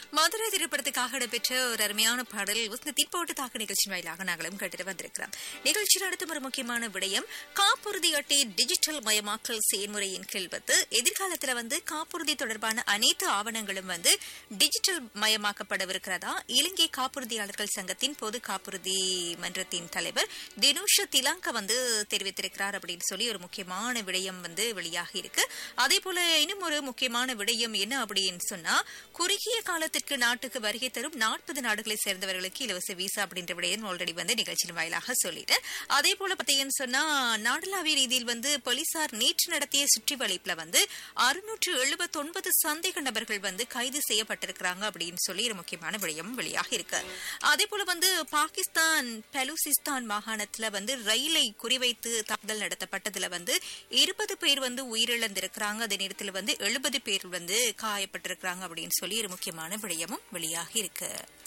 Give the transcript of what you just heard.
மதுரை திரைப்படத்துக்காக இடம்பெற்ற ஒரு அருமையான பாடல் உஸ்னத்தின் போட்டு தாக்க நிகழ்ச்சி வாயிலாக நாங்களும் கேட்டுட்டு வந்திருக்கிறோம் நிகழ்ச்சியில் அடுத்த ஒரு முக்கியமான விடயம் காப்புறுதி அட்டை டிஜிட்டல் மயமாக்கல் செயல்முறையின் கீழ் வந்து எதிர்காலத்துல வந்து காப்புறுதி தொடர்பான அனைத்து ஆவணங்களும் வந்து டிஜிட்டல் மயமாக்கப்படவிருக்கிறதா இலங்கை காப்புறுதியாளர்கள் சங்கத்தின் பொது காப்புறுதி மன்றத்தின் தலைவர் தினுஷ திலாங்க வந்து தெரிவித்திருக்கிறார் அப்படின்னு சொல்லி ஒரு முக்கியமான விடயம் வந்து வெளியாகி இருக்கு அதே போல இன்னும் ஒரு முக்கியமான விடயம் என்ன அப்படின்னு சொன்னா குறுகிய காலத்திற்கு நாட்டுக்கு வருகை தரும் நாற்பது நாடுகளை சேர்ந்தவர்களுக்கு இலவச விசா அப்படின்ற விடயம் ஆல்ரெடி வந்து நிகழ்ச்சியின் வாயிலாக சொல்லிட்டேன் அதே போல பார்த்தீங்கன்னு சொன்னா நாடளாவிய ரீதியில் வந்து போலீசார் நேற்று நடத்திய சுற்றி வளைப்புல வந்து அறுநூற்று எழுபத்தொன்பது சந்தேக நபர்கள் வந்து கைது செய்யப்பட்டிருக்கிறாங்க அப்படின்னு சொல்லி ஒரு முக்கியமான விடயம் வெளியாக இருக்கு அதே போல வந்து பாகிஸ்தான் பெலுசிஸ்தான் மாகாணத்துல வந்து ரயிலை குறிவைத்து தாக்குதல் நடத்தப்பட்டதுல வந்து இருபது பேர் வந்து உயிரிழந்திருக்கிறாங்க அதே நேரத்தில் வந்து எழுபது பேர் வந்து காயப்பட்டிருக்கிறாங்க அப்படின்னு சொல்லி ஒரு முக்கியமான விடயமும் வெளியாகி இருக்கு